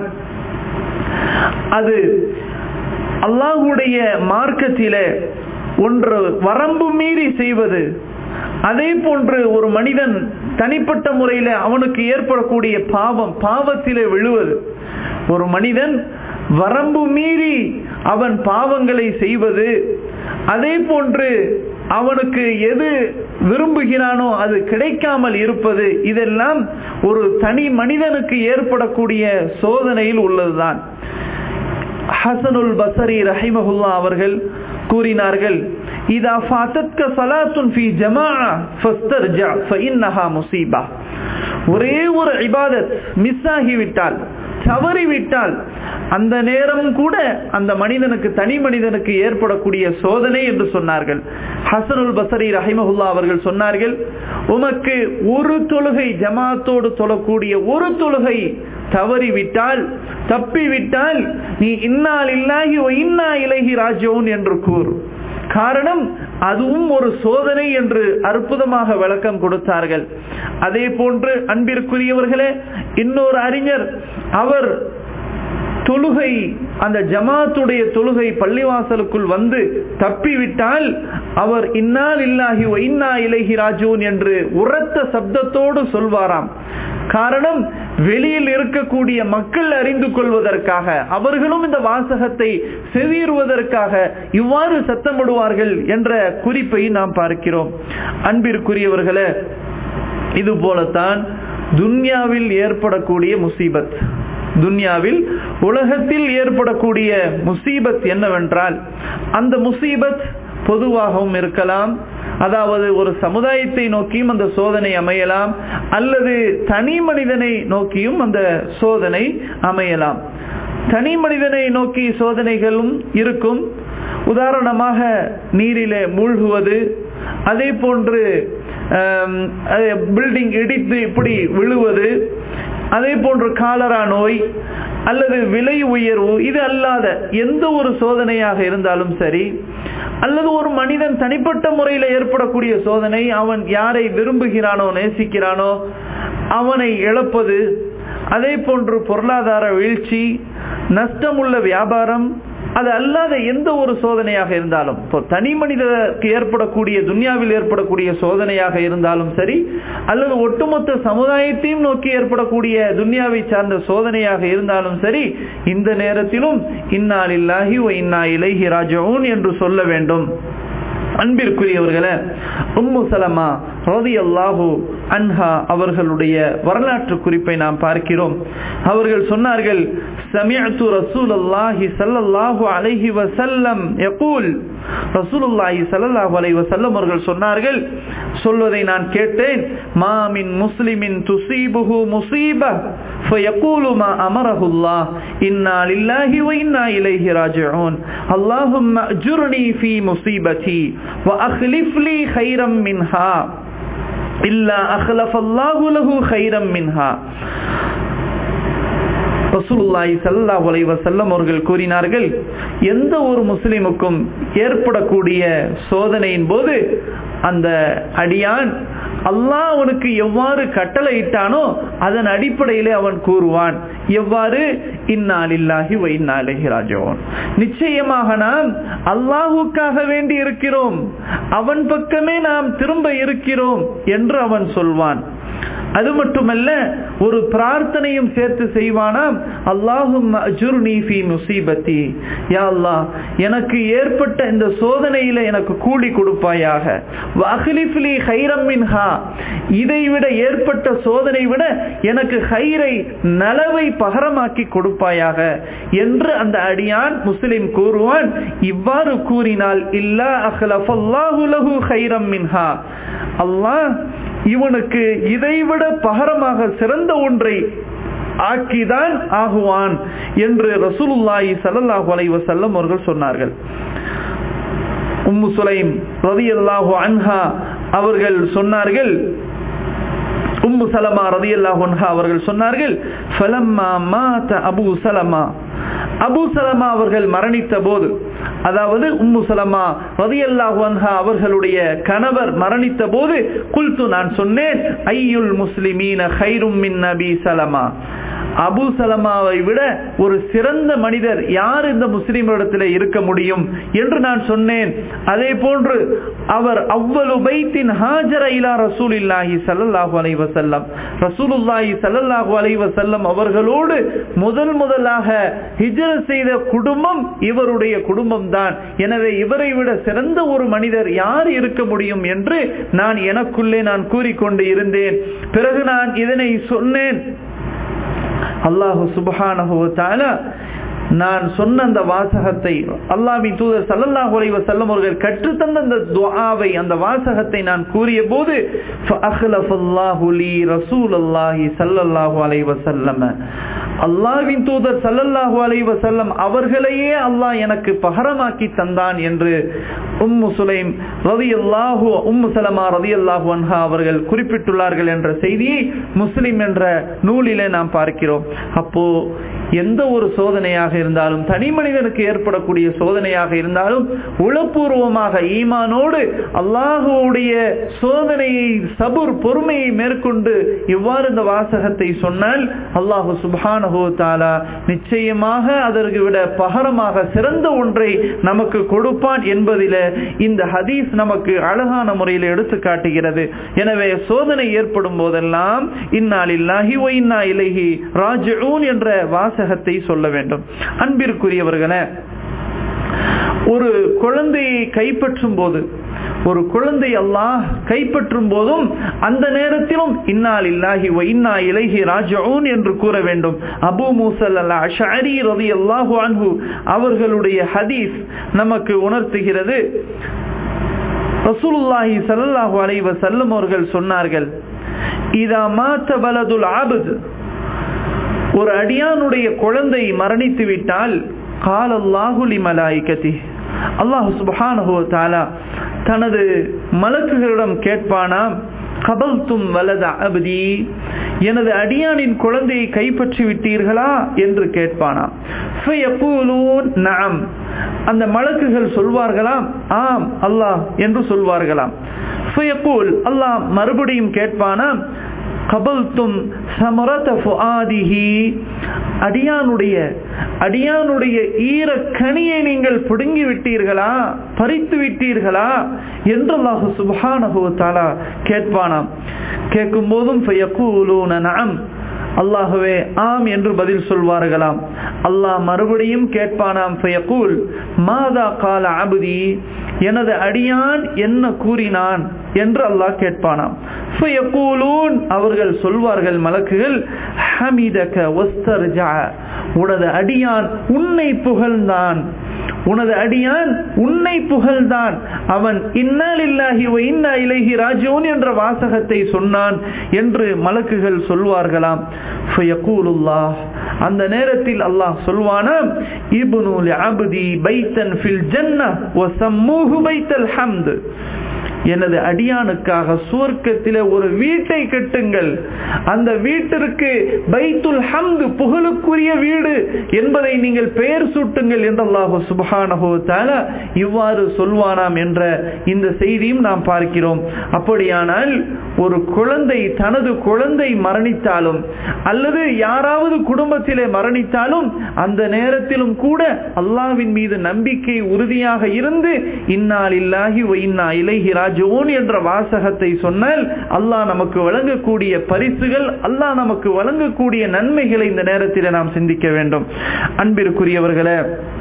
Speaker 1: அது அல்லாஹுடைய மார்க்கத்திலே ஒன்று வரம்பு மீறி செய்வது அதே போன்று ஒரு மனிதன் தனிப்பட்ட முறையில் அவனுக்கு ஏற்படக்கூடிய பாவம் பாவத்திலே விழுவது ஒரு மனிதன் வரம்பு மீறி அவன் பாவங்களை செய்வது அதே போன்று அவனுக்கு எது விரும்புகிறானோ அது கிடைக்காமல் இருப்பது இதெல்லாம் ஒரு தனி மனிதனுக்கு ஏற்படக்கூடிய சோதனையில் உள்ளதுதான் ஹசனுல் பசரி ரஹிமஹுல்லா அவர்கள் கூறினார்கள் இதா ஃபாத்தத்க சலாத்துன் ஃபி ஜமாஅ ஃபஸ்தர்ஜா ஃபஇன்னஹா முஸீபா ஒரே ஒரு இபாதத் மிஸ் ஆகிவிட்டால் தவறிவிட்டால் அந்த நேரம் கூட அந்த மனிதனுக்கு தனி மனிதனுக்கு ஏற்படக்கூடிய சோதனை என்று சொன்னார்கள் ஹசனுல் பசரி ரஹிமஹுல்லா அவர்கள் சொன்னார்கள் உமக்கு ஒரு தொழுகை ஜமாத்தோடு தொழக்கூடிய ஒரு தொழுகை தவறிவிட்டால் தப்பிவிட்டால் நீ இன்னால் இல்லாகி இன்னா இலகி ராஜோன் என்று கூறு காரணம் அதுவும் ஒரு சோதனை என்று அற்புதமாக விளக்கம் கொடுத்தார்கள் அதே போன்று அன்பிற்குரியவர்களே இன்னொரு அறிஞர் அவர் தொழுகை அந்த ஜமாத்துடைய தொழுகை பள்ளிவாசலுக்குள் வந்து தப்பிவிட்டால் அவர் இன்னால் இல்லாகி இன்னா இலகி ராஜூன் என்று உரத்த சப்தத்தோடு சொல்வாராம் காரணம் வெளியில் இருக்கக்கூடிய மக்கள் அறிந்து கொள்வதற்காக அவர்களும் இந்த வாசகத்தை செவியுறுவதற்காக இவ்வாறு சத்தமிடுவார்கள் என்ற குறிப்பை நாம் பார்க்கிறோம் அன்பிற்குரியவர்களே இது போலத்தான் துன்யாவில் ஏற்படக்கூடிய முசீபத் துன்யாவில் உலகத்தில் ஏற்படக்கூடிய முசீபத் என்னவென்றால் அந்த முசீபத் பொதுவாகவும் இருக்கலாம் அதாவது ஒரு சமுதாயத்தை நோக்கியும் அந்த சோதனை அமையலாம் அல்லது தனி மனிதனை நோக்கியும் அந்த சோதனை அமையலாம் தனி மனிதனை நோக்கி சோதனைகளும் இருக்கும் உதாரணமாக நீரிலே மூழ்குவது அதே போன்று பில்டிங் இடித்து இப்படி விழுவது அதே போன்று காலரா நோய் அல்லது விலை உயர்வு இது அல்லாத எந்த ஒரு சோதனையாக இருந்தாலும் சரி அல்லது ஒரு மனிதன் தனிப்பட்ட முறையில் ஏற்படக்கூடிய சோதனை அவன் யாரை விரும்புகிறானோ நேசிக்கிறானோ அவனை இழப்பது அதே போன்று பொருளாதார வீழ்ச்சி நஷ்டமுள்ள வியாபாரம் அது அல்லாத எந்த ஒரு சோதனையாக இருந்தாலும் இப்போ தனி மனிதருக்கு ஏற்படக்கூடிய துன்யாவில் ஏற்படக்கூடிய சோதனையாக இருந்தாலும் சரி அல்லது ஒட்டுமொத்த சமுதாயத்தையும் நோக்கி ஏற்படக்கூடிய துன்யாவை சார்ந்த சோதனையாக இருந்தாலும் சரி இந்த நேரத்திலும் இன்னாலில்லாஹி ஓ இன்னா இலைஹி ராஜவுன் என்று சொல்ல வேண்டும் அன்பிற்குரியவர்களே உம்மு சலமா ரதி அல்லாஹூ அன்ஹா அவர்களுடைய வரலாற்று குறிப்பை நாம் பார்க்கிறோம் அவர்கள் சொன்னார்கள் சமிஅத்து ரசூல் அல்லாஹி சல்லல்லாஹு அலைஹி வசல்லம் யகூல் ரசூலுல்லாஹி ஸல்லல்லாஹு அலைஹி வஸல்லம் அவர்கள் சொன்னார்கள் சொல்வதை நான் கேட்டேன் மாமின் முஸ்லிமின் துசீபுஹு முசீபா فيقول ما أمره الله إنا لله وإنا إليه راجعون اللهم أجرني في مصيبتي وأخلف لي خيرا منها إلا أخلف الله له خيرا منها ரசூலுல்லாஹி ஸல்லல்லாஹு அலைஹி வஸல்லம் அவர்கள் கூறினார்கள் எந்த ஒரு முஸ்லிமுக்கும் ஏற்படக்கூடிய சோதனையின் போது அந்த அடியான் அல்லாஹ் அவனுக்கு எவ்வாறு கட்டளையிட்டானோ அதன் அடிப்படையிலே அவன் கூறுவான் எவ்வாறு இன்னாலில்லாஹி வைநாலகி ராஜவன் நிச்சயமாக நாம் அல்லாஹுக்காக வேண்டி இருக்கிறோம் அவன் பக்கமே நாம் திரும்ப இருக்கிறோம் என்று அவன் சொல்வான் அது மட்டுமல்ல ஒரு பிரார்த்தனையும் சேர்த்து செய்வானாம் அல்லாஹும் முசீபத்தி யா அல்லாஹ் எனக்கு ஏற்பட்ட இந்த சோதனையில எனக்கு கூலி கொடுப்பாயாக வஹ்லிஃப்லி ஹைரம் மின்ஹா இதை விட ஏற்பட்ட சோதனை விட எனக்கு ஹைரை நலவை பகரமாக்கி கொடுப்பாயாக என்று அந்த அடியான் முஸ்லிம் கூறுவான் இவ்வாறு கூறினால் இல்லா அஹ்லஃபல்லாஹு லஹு ஹைரம் மின்ஹா அல்லாஹ் இவனுக்கு இதைவிட பகரமாக சிறந்த ஒன்றை ஆக்கிதான் ஆகுவான் என்று ரசூலுல்லாஹி ஸல்லல்லாஹு அலைஹி வஸல்லம் அவர்கள் சொன்னார்கள் உம்மு சுலைம் ரலியல்லாஹு அன்ஹா அவர்கள் சொன்னார்கள் உம்மு சலமா ரலியல்லாஹு அன்ஹா அவர்கள் சொன்னார்கள் ஃபலம்மா மாத அபூ சலமா அபு சலமா அவர்கள் மரணித்த போது அதாவது உம்மு சலமா ரதியல்லாஹு அன்ஹா அவர்களுடைய கணவர் மரணித்த போது குல்து நான் சொன்னேன் ஐயுல் முஸ்லிமீன ஹைரும் மின் நபி சலமா அபு சலமாவை விட ஒரு சிறந்த மனிதர் யார் இந்த முஸ்லிம்களிடத்தில் இருக்க முடியும் என்று நான் சொன்னேன் அதே போன்று அவர் அவ்வளவு பைத்தின் ஹாஜர இலா ரசூல் இல்லாஹி சல்லல்லாஹு அலைஹி வஸல்லம் ரசூலுல்லாஹி சல்லல்லாஹு அலைஹி வஸல்லம் அவர்களோடு முதல் முதலாக ஹிஜ்ரத் செய்த குடும்பம் இவருடைய குடும்பம் தான் எனவே இவரை விட சிறந்த ஒரு மனிதர் யார் இருக்க முடியும் என்று நான் எனக்குள்ளே நான் கூறிக்கொண்டு இருந்தேன் பிறகு நான் இதனை சொன்னேன் அல்லாஹு சுபஹானஹு தஆலா நான் சொன்ன அந்த வாசகத்தை அல்லாஹ்வின் தூதர் ஸல்லல்லாஹு அலைஹி வஸல்லம் அவர்கள் கற்றுத்தந்த அந்த துஆவை அந்த வாசகத்தை நான் கூறிய போது ஃபஅഖ்லஃபல்லாஹு லீ ரசூலல்லாஹி ஸல்லல்லாஹு அலைஹி வஸல்லம் அல்லாஹ்வின் தூதர் ஸல்லல்லாஹு அலைஹி வஸல்லம் அவர்களையே அல்லாஹ் எனக்கு பகரமாக்கி தந்தான் என்று உம்மு சுலைம் ரலியல்லாஹு உம்மு சலமா ரலியல்லாஹு அன்ஹா அவர்கள் குறிப்பிட்டுள்ளார்கள் என்ற செய்தியை முஸ்லிம் என்ற நூலிலே நாம் பார்க்கிறோம் அப்போ எந்த ஒரு சோதனையாக இருந்தாலும் தனி மனிதனுக்கு ஏற்படக்கூடிய சோதனையாக இருந்தாலும் உளப்பூர்வமாக ஈமானோடு அல்லாஹுடைய சோதனையை சபுர் பொறுமையை மேற்கொண்டு இவ்வாறு இந்த வாசகத்தை சொன்னால் அல்லாஹு சுபானஹோ தாலா நிச்சயமாக அதற்கு விட பகரமாக சிறந்த ஒன்றை நமக்கு கொடுப்பான் என்பதில இந்த ஹதீஸ் நமக்கு அழகான முறையில் எடுத்து காட்டுகிறது எனவே சோதனை ஏற்படும் போதெல்லாம் இந்நாளில்லாஹி ஒ இன்னா இலகி ராஜூன் என்ற வாசகத்தை சொல்ல வேண்டும் அன்பிற்குரியவர்களே ஒரு குழந்தையை கைப்பற்றும் போது ஒரு குழந்தை அல்லாஹ் கைப்பற்றும் போதும் அந்த நேரத்திலும் இன்னால் இல்லாஹி வ இன்னா இலைஹி ராஜூன் என்று கூற வேண்டும் அபு மூசல் அல்ல அஷாரி ரதி அல்லாஹு அன்ஹு அவர்களுடைய ஹதீஸ் நமக்கு உணர்த்துகிறது ரசூலுல்லாஹி ஸல்லல்லாஹு அலைஹி வஸல்லம் அவர்கள் சொன்னார்கள் இதா மாத்த பலதுல் ஆபது ஒரு அடியானுடைய குழந்தை மரணித்து விட்டால் காலல்லாஹு லிமலாய்கதி அல்லாஹ் சுபஹானஹு தாலா தனது மலக்குகளிடம் கேட்பானாம் கபல்தும் வலத அபதி எனது அடியானின் குழந்தையை கைப்பற்றி விட்டீர்களா என்று கேட்பானாம் நாம் அந்த மலக்குகள் சொல்வார்களாம் ஆம் அல்லாஹ் என்று சொல்வார்களாம் அல்லாஹ் மறுபடியும் கேட்பானாம் கபல்தும் சமரத ஃபுஆதிஹி அடியானுடைய அடியானுடைய ஈர கனியை நீங்கள் பிடுங்கி விட்டீர்களா பறித்து விட்டீர்களா என்று அல்லாஹு சுப்ஹானஹு தஆலா கேட்பானாம் கேட்கும் போதும் ஃபயகூலூன நஅம் அல்லாஹுவே ஆம் என்று பதில் சொல்வார்களாம் அல்லாஹ் மறுபடியும் கேட்பானாம் ஃபயகூல் மாதா கால அபுதி எனது அடியான் என்ன கூறினான் என்று அல்லாஹ் கேட்பானாம் அவர்கள் சொல்வார்கள் மலக்குகள் ஹமிதக உனது அடியான் உன்னை புகழ்ந்தான் உனது அடியான் உன்னை புகழ்ந்தான் அவன் இன்னாலில்லாஹி இன்னா இலைஹி ராஜோன் என்ற வாசகத்தை சொன்னான் என்று மலக்குகள் சொல்வார்களாம் அந்த நேரத்தில் அல்லாஹ் சொல்வானாம் இப்னு அபதி பைத்தன் ஃபில் ஜன்ன வ சம்மூஹு பைத்தல் ஹம்த் எனது அடியானுக்காக சுவர்க்கத்திலே ஒரு வீட்டை கட்டுங்கள் அந்த வீட்டிற்கு பைத்துல் ஹம்து புகழுக்குரிய வீடு என்பதை நீங்கள் பெயர் சூட்டுங்கள் என்று அல்லாஹு சுபஹானஹு தஆலா இவ்வாறு சொல்வானாம் என்ற இந்த செய்தியும் நாம் பார்க்கிறோம் அப்படியானால் ஒரு குழந்தை தனது குழந்தை மரணித்தாலும் அல்லது யாராவது குடும்பத்திலே மரணித்தாலும் அந்த நேரத்திலும் கூட அல்லாவின் மீது நம்பிக்கை உறுதியாக இருந்து இன்னால் இல்லாஹி இன்னா இலைஹி ராஜோன் என்ற வாசகத்தை சொன்னால் அல்லாஹ் நமக்கு வழங்கக்கூடிய பரிசுகள் அல்லாஹ் நமக்கு வழங்கக்கூடிய நன்மைகளை இந்த நேரத்தில் நாம் சிந்திக்க வேண்டும் அன்பிற்குரியவர்களே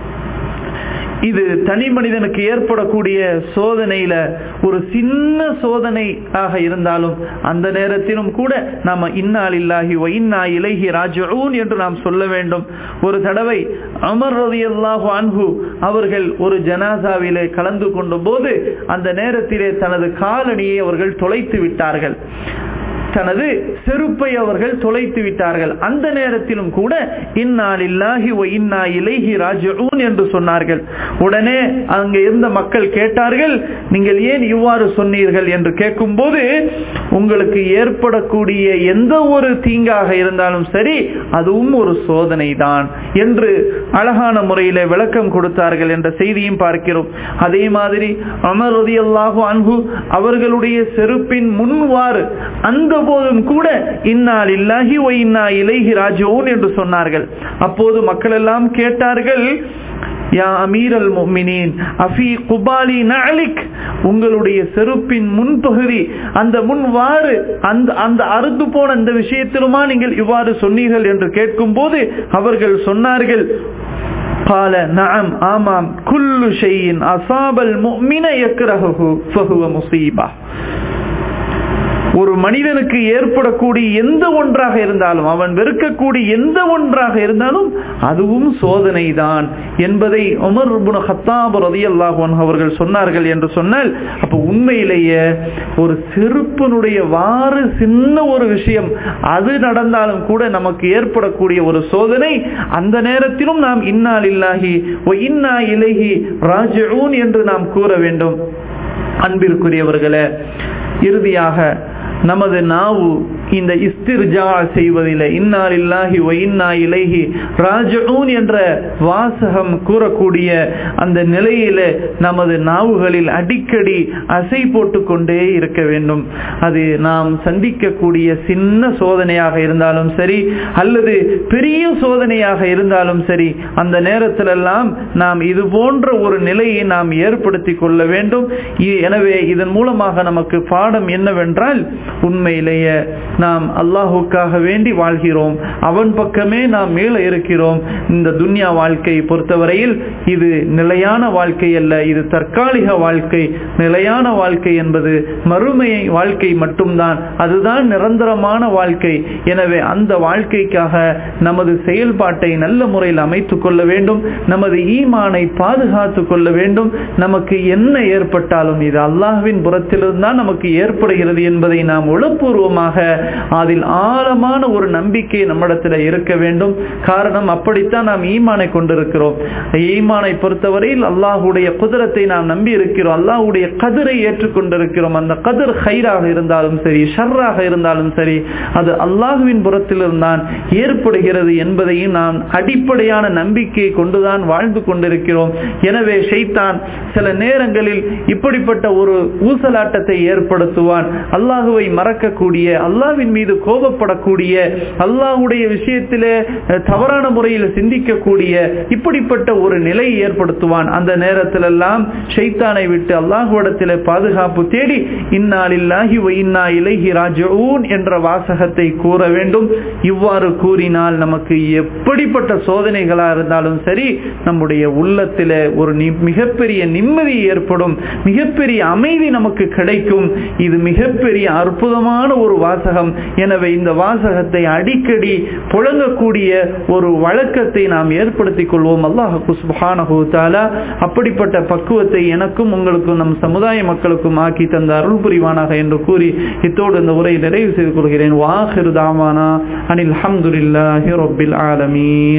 Speaker 1: இது தனி மனிதனுக்கு ஏற்படக்கூடிய சோதனையில ஒரு சின்ன சோதனை ஆக இருந்தாலும் அந்த நேரத்திலும் கூட நாம இன்னால் இல்லாஹி இன்னா இலகி ராஜூன் என்று நாம் சொல்ல வேண்டும் ஒரு தடவை அமர் ரவி அல்லாஹு அன்ஹு அவர்கள் ஒரு ஜனாசாவிலே கலந்து கொண்ட போது அந்த நேரத்திலே தனது காலணியை அவர்கள் தொலைத்து விட்டார்கள் தனது செருப்பை அவர்கள் தொலைத்து விட்டார்கள் அந்த நேரத்திலும் கூட இன்னாலில்லாஹி ஒ இன்னா இலைஹி ராஜூன் என்று சொன்னார்கள் உடனே அங்க இருந்த மக்கள் கேட்டார்கள் நீங்கள் ஏன் இவ்வாறு சொன்னீர்கள் என்று கேட்கும்போது உங்களுக்கு ஏற்படக்கூடிய எந்த ஒரு தீங்காக இருந்தாலும் சரி அதுவும் ஒரு சோதனை தான் என்று அழகான முறையில விளக்கம் கொடுத்தார்கள் என்ற செய்தியும் பார்க்கிறோம் அதே மாதிரி அமர் ரதி அல்லாஹு அன்பு அவர்களுடைய செருப்பின் முன்வாறு அந்த போதும் கூட இன்னால் இல்லாஹி ஒ இன்னா இலைஹி ராஜோன் என்று சொன்னார்கள் அப்போது மக்கள் எல்லாம் கேட்டார்கள் யா அமீரல் முஃமினீன் அஃபி குபாலி நஅலிக் உங்களுடைய செருப்பின் முன்பகுதி அந்த முன்வாறு அந்த அந்த அறுத்து போன அந்த விஷயத்திலுமா நீங்கள் இவ்வாறு சொன்னீர்கள் என்று கேட்கும்போது அவர்கள் சொன்னார்கள் قال نعم آمام كل شيء أصاب المؤمن يكرهه فهو مصيبة ஒரு மனிதனுக்கு ஏற்படக்கூடிய எந்த ஒன்றாக இருந்தாலும் அவன் வெறுக்கக்கூடிய எந்த ஒன்றாக இருந்தாலும் அதுவும் சோதனை தான் என்பதை உமர் ஹத்தாப் ரதி அல்லாஹன் அவர்கள் சொன்னார்கள் என்று சொன்னால் அப்ப உண்மையிலேயே ஒரு செருப்பனுடைய வாறு சின்ன ஒரு விஷயம் அது நடந்தாலும் கூட நமக்கு ஏற்படக்கூடிய ஒரு சோதனை அந்த நேரத்திலும் நாம் இன்னால் இல்லாஹி இன்னா இலகி ராஜூன் என்று நாம் கூற வேண்டும் அன்பிற்குரியவர்களே இறுதியாக நமது நாவு இந்த இஸ்திர்ஜா செய்வதில்லை இன்னால் இல்லாஹி ஒ இன்னா இலைஹி ராஜூன் என்ற வாசகம் கூறக்கூடிய அந்த நிலையில நமது நாவுகளில் அடிக்கடி அசை போட்டு கொண்டே இருக்க வேண்டும் அது நாம் சந்திக்கக்கூடிய சின்ன சோதனையாக இருந்தாலும் சரி அல்லது பெரிய சோதனையாக இருந்தாலும் சரி அந்த நேரத்திலெல்லாம் நாம் இது போன்ற ஒரு நிலையை நாம் ஏற்படுத்தி கொள்ள வேண்டும் எனவே இதன் மூலமாக நமக்கு பாடம் என்னவென்றால் உண்மையிலேயே நாம் அல்லாஹுக்காக வேண்டி வாழ்கிறோம் அவன் பக்கமே நாம் மீள இருக்கிறோம் இந்த துன்யா வாழ்க்கை பொறுத்தவரையில் இது நிலையான வாழ்க்கை அல்ல இது தற்காலிக வாழ்க்கை நிலையான வாழ்க்கை என்பது மறுமை வாழ்க்கை மட்டும்தான் அதுதான் நிரந்தரமான வாழ்க்கை எனவே அந்த வாழ்க்கைக்காக நமது செயல்பாட்டை நல்ல முறையில் அமைத்துக் கொள்ள வேண்டும் நமது ஈமானை பாதுகாத்து கொள்ள வேண்டும் நமக்கு என்ன ஏற்பட்டாலும் இது அல்லாஹ்வின் புறத்திலிருந்தான் நமக்கு ஏற்படுகிறது என்பதை நாம் உளப்பூர்வமாக அதில் ஆழமான ஒரு நம்பிக்கை நம்மிடத்தில் இருக்க வேண்டும் காரணம் அப்படித்தான் நாம் ஈமானை கொண்டிருக்கிறோம் ஈமானை பொறுத்தவரையில் அல்லாஹுடைய குதிரத்தை நாம் நம்பி இருக்கிறோம் அல்லாஹுடைய கதிரை ஏற்றுக்கொண்டிருக்கிறோம் அந்த கதிர் ஹைராக இருந்தாலும் சரி ஷர்ராக இருந்தாலும் சரி அது அல்லாஹுவின் புறத்திலிருந்தான் ஏற்படுகிறது என்பதையும் நாம் அடிப்படையான நம்பிக்கையை கொண்டுதான் வாழ்ந்து கொண்டிருக்கிறோம் எனவே ஷைத்தான் சில நேரங்களில் இப்படிப்பட்ட ஒரு ஊசலாட்டத்தை ஏற்படுத்துவான் அல்லாஹுவை மறக்கக்கூடிய அல்லாவின் மீது கோபப்படக்கூடிய அல்லாஹுடைய விஷயத்திலே தவறான முறையில் சிந்திக்கக்கூடிய இப்படிப்பட்ட ஒரு நிலையை ஏற்படுத்துவான் அந்த நேரத்தில் எல்லாம் ஷைத்தானை விட்டு அல்லாஹுவிடத்தில் பாதுகாப்பு தேடி இன்னாலில்லாஹி இன்னா இலைஹி ராஜூன் என்ற வாசகத்தை கூற வேண்டும் இவ்வாறு கூறினால் நமக்கு எப்படிப்பட்ட சோதனைகளா இருந்தாலும் சரி நம்முடைய உள்ளத்தில் ஒரு மிகப்பெரிய நிம்மதி ஏற்படும் மிகப்பெரிய அமைதி நமக்கு கிடைக்கும் இது மிகப்பெரிய அற்புதமான ஒரு வாசகம் எனவே இந்த வாசகத்தை அடிக்கடி புழங்கக்கூடிய ஒரு வழக்கத்தை நாம் ஏற்படுத்திக் கொள்வோம் அல்லாஹு சுப்ஹானஹு தஆலா அப்படிப்பட்ட பக்குவத்தை எனக்கும் உங்களுக்கும் நம் சமுதாய மக்களுக்கும் ஆக்கி தந்த அருள் புரிவானாக என்று கூறி இத்தோடு இந்த உரையை நிறைவு செய்து கொள்கிறேன் வாஹிரு தாமானா அனில் அஹமதுல்லாஹி ரப்பில் ஆலமீன்